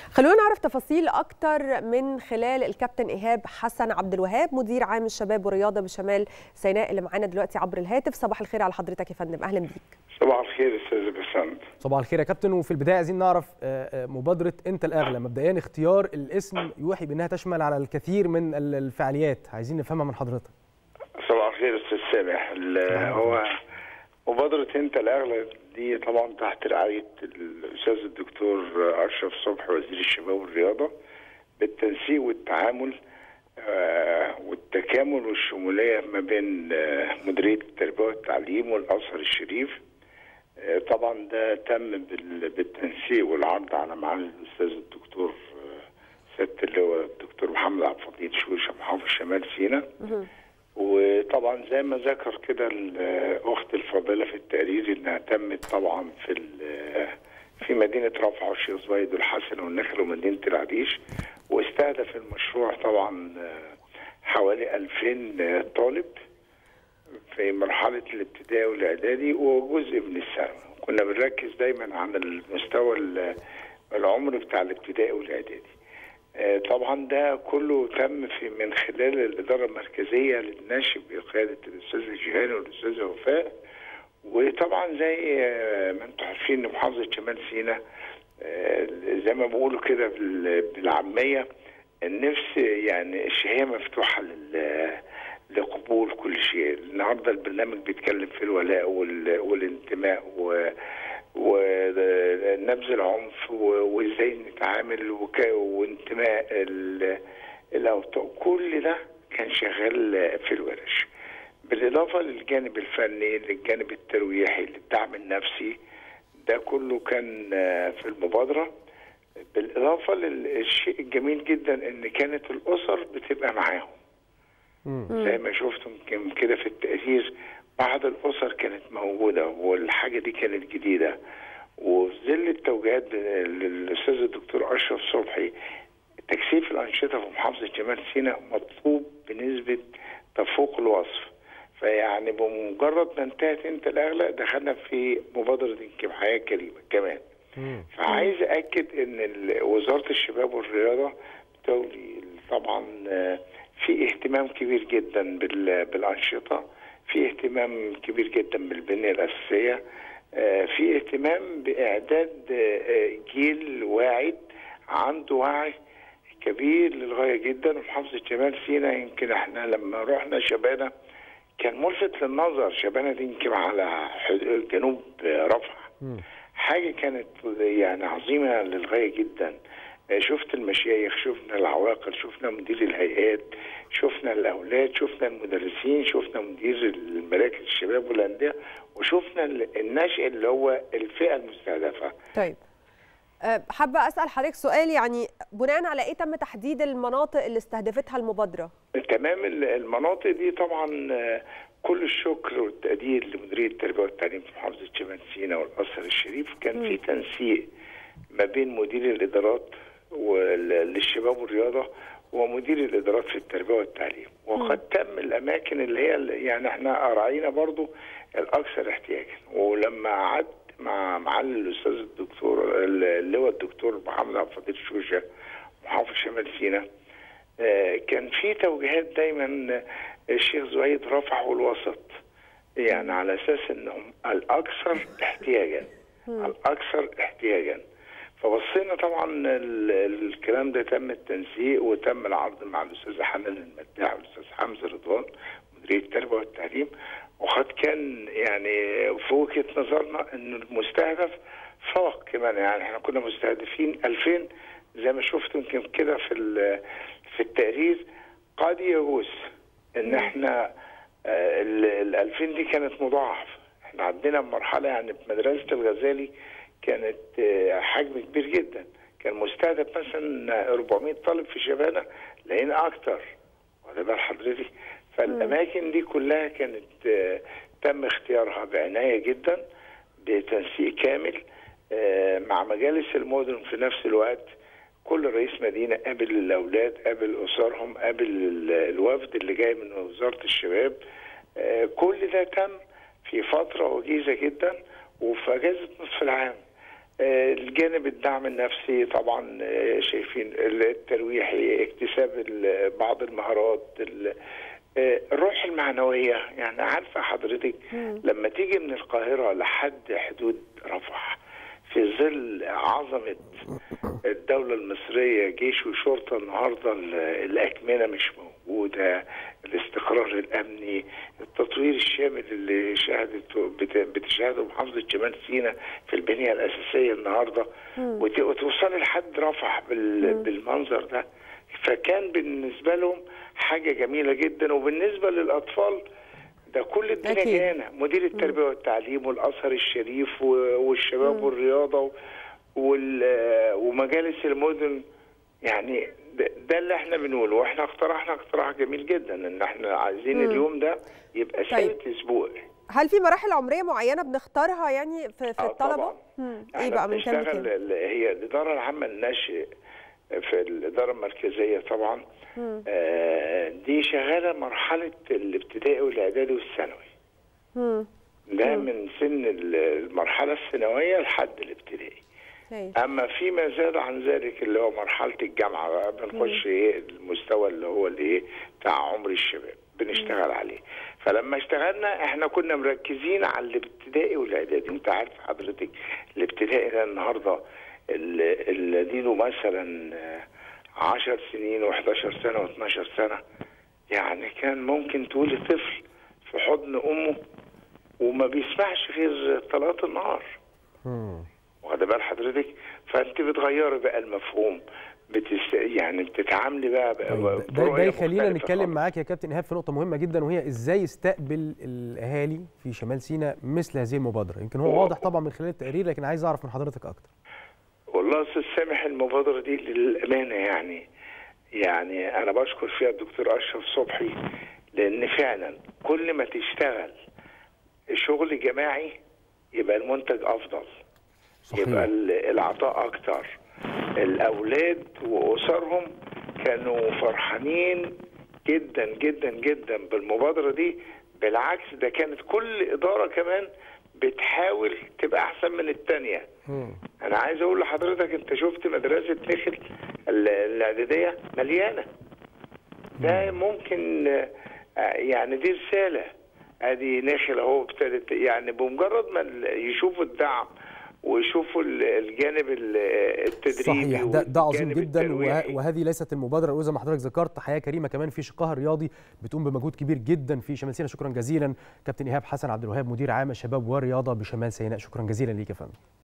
خلونا نعرف تفاصيل اكتر من خلال الكابتن ايهاب حسن عبد الوهاب مدير عام الشباب والرياضه بشمال سيناء اللي معانا دلوقتي عبر الهاتف صباح الخير على حضرتك يا فندم اهلا بيك صباح الخير استاذ بسنت صباح الخير يا كابتن وفي البدايه عايزين نعرف مبادره انت الاغلى مبدئيا اختيار الاسم يوحي بانها تشمل على الكثير من الفعاليات عايزين نفهمها من حضرتك صباح الخير استاذ سامح هو مبادرة انت الاغلى دي طبعا تحت رعاية الاستاذ الدكتور اشرف صبحي وزير الشباب والرياضة بالتنسيق والتعامل والتكامل والشمولية ما بين مديرية التربية والتعليم والازهر الشريف طبعا ده تم بالتنسيق والعرض على معالي الاستاذ الدكتور سياده اللواء الدكتور محمد عبد الفضيل شوشه محافظ شمال سيناء وطبعا زي ما ذكر كده الاخت الفاضله في التقرير انها تمت طبعا في في مدينه رفح والشيخ زبيد والحسن والنخل ومدينه العريش واستهدف المشروع طبعا حوالي 2000 طالب في مرحله الابتدائي والاعدادي وجزء من الثانوي كنا بنركز دايما على المستوى العمر بتاع الابتدائي والاعدادي طبعا ده كله تم في من خلال الاداره المركزيه للناشئ بقياده الاستاذ جيهاني والاستاذه وفاء وطبعا زي ما انتم عارفين ان محافظه شمال سيناء زي ما بيقولوا كده بالعاميه النفس يعني الشهيه مفتوحه لقبول كل شيء النهارده البرنامج بيتكلم في الولاء والانتماء و ونبذ العنف وازاي نتعامل وانتماء الاوطان كل ده كان شغال في الورش بالاضافه للجانب الفني للجانب الترويحي للدعم النفسي ده كله كان في المبادره بالاضافه للشيء الجميل جدا ان كانت الاسر بتبقى معاهم زي ما شفتم كده في التقرير بعض الاسر كانت موجوده والحاجه دي كانت جديده وفي ظل التوجيهات للاستاذ الدكتور اشرف صبحي تكثيف الانشطه في محافظه شمال سيناء مطلوب بنسبه تفوق الوصف فيعني بمجرد ما انتهت انت الاغلى دخلنا في مبادره انكب حياه كريمه كمان فعايز اكد ان وزاره الشباب والرياضه بتولي طبعا في اهتمام كبير جدا بالانشطه في اهتمام كبير جدا بالبنيه الاساسيه في اهتمام باعداد جيل واعد عنده وعي كبير للغايه جدا ومحافظه شمال سيناء يمكن احنا لما رحنا شبانه كان ملفت للنظر شبانه دي يمكن على جنوب رفح حاجه كانت يعني عظيمه للغايه جدا شفت المشايخ شفنا العواقل شفنا مدير الهيئات شفنا الاولاد شفنا المدرسين شفنا مدير المراكز الشباب والانديه وشفنا الناشئ اللي هو الفئه المستهدفه طيب حابه اسال حضرتك سؤال يعني بناء على ايه تم تحديد المناطق اللي استهدفتها المبادره تمام المناطق دي طبعا كل الشكر والتقدير لمديريه التربيه والتعليم في محافظه شمال سيناء والازهر الشريف كان في تنسيق ما بين مدير الادارات للشباب والرياضه ومدير الادارات في التربيه والتعليم وقد تم الاماكن اللي هي يعني احنا راعينا برضو الاكثر احتياجا ولما قعدت مع معالي الاستاذ الدكتور اللواء الدكتور محمد عبد الفضيل شوشه محافظ شمال سيناء كان في توجيهات دايما الشيخ زويد رفح والوسط يعني على اساس انهم الاكثر احتياجا الاكثر احتياجا فبصينا طبعا الكلام ده تم التنسيق وتم العرض مع الاستاذ حنان المداح والاستاذ حمزه رضوان مديريه التربيه والتعليم وقد كان يعني في وجهه نظرنا ان المستهدف فوق كمان يعني احنا كنا مستهدفين 2000 زي ما شفت يمكن كده في في التقرير قد يجوز ان احنا ال 2000 دي كانت مضاعف احنا عندنا مرحله يعني في مدرسه الغزالي كانت حجم كبير جدا كان مستهدف مثلا 400 طالب في شبانه لقينا اكتر واخد بال حضرتك فالاماكن دي كلها كانت تم اختيارها بعنايه جدا بتنسيق كامل مع مجالس المدن في نفس الوقت كل رئيس مدينه قابل الاولاد قابل اسرهم قابل الوفد اللي جاي من وزاره الشباب كل ده تم في فتره وجيزه جدا وفي اجازه نصف العام آه، الجانب الدعم النفسي طبعا آه، شايفين الترويحي اكتساب ال- بعض المهارات ال- آه، الروح المعنوية يعني عارفة حضرتك لما تيجي من القاهرة لحد حدود رفح في ظل عظمة الدولة المصرية جيش وشرطة النهاردة ال- الأكمنة مش موجودة الاستقرار الأمني التطوير الشامل اللي شهدته بت- بتشهده محافظة شمال سيناء في البنية الأساسية النهاردة وت- وتوصلي لحد رفح بال- بالمنظر ده فكان بالنسبة لهم حاجة جميلة جدا وبالنسبة للأطفال ده كل الدنيا أكيد. جانا مدير التربية والتعليم والأزهر الشريف و- والشباب والرياضة وال- ومجالس المدن يعني ده, ده اللي احنا بنقوله واحنا اقترحنا اقتراح جميل جدا ان احنا عايزين اليوم ده يبقى طيب. ثابت اسبوع هل في مراحل عمريه معينه بنختارها يعني في, في آه الطلبه طبعاً. مم. ايه احنا بقى من كام بنشتغل لكام ال- هي الاداره العامه للنشء في الاداره المركزيه طبعا آه دي شغاله مرحله الابتدائي والاعدادي والثانوي مم. ده من سن ال- المرحله الثانويه لحد الابتدائي هايل. اما فيما زاد عن ذلك اللي هو مرحله الجامعه بقى بنخش ايه المستوى اللي هو الايه بتاع عمر الشباب بنشتغل عليه فلما اشتغلنا احنا كنا مركزين على الابتدائي والاعدادي انت عارف حضرتك الابتدائي ده النهارده ال- اللي دينه مثلا آه، 10 سنين و11 سنه و12 سنه يعني كان ممكن تقولي طفل في حضن امه وما بيسمعش غير طلقات النهار مم. واخد بال حضرتك فانت بتغيري بقى المفهوم بتست... يعني بتتعاملي بقى, بقى طيب ده, ده برؤية يخلينا مختلفة نتكلم خالص. معاك يا كابتن ايهاب في نقطه مهمه جدا وهي ازاي يستقبل الاهالي في شمال سيناء مثل هذه المبادره يمكن هو هو- واضح طبعا من خلال التقرير لكن عايز اعرف من حضرتك اكتر والله استاذ سامح المبادره دي للامانه يعني يعني انا بشكر فيها الدكتور اشرف صبحي لان فعلا كل ما تشتغل شغل جماعي يبقى المنتج افضل صحيح. يبقى ال- العطاء اكتر الاولاد واسرهم كانوا فرحانين جدا جدا جدا بالمبادره دي بالعكس ده كانت كل اداره كمان بتحاول تبقى احسن من الثانيه مم. انا عايز اقول لحضرتك انت شفت مدرسه نخل ال- الاعداديه مليانه ده ممكن آه، يعني دي رساله ادي نخل اهو ابتدت يعني بمجرد ما ال- يشوفوا الدعم ويشوفوا ال- الجانب ال- التدريبي صحيح ده, ده عظيم والجانب جدا الترويحي. وه- وهذه ليست المبادره الاولى زي ما حضرتك ذكرت حياه كريمه كمان في شقها الرياضي بتقوم بمجهود كبير جدا في شمال سيناء شكرا جزيلا كابتن ايهاب حسن عبد الوهاب مدير عام الشباب والرياضه بشمال سيناء شكرا جزيلا ليك يا فندم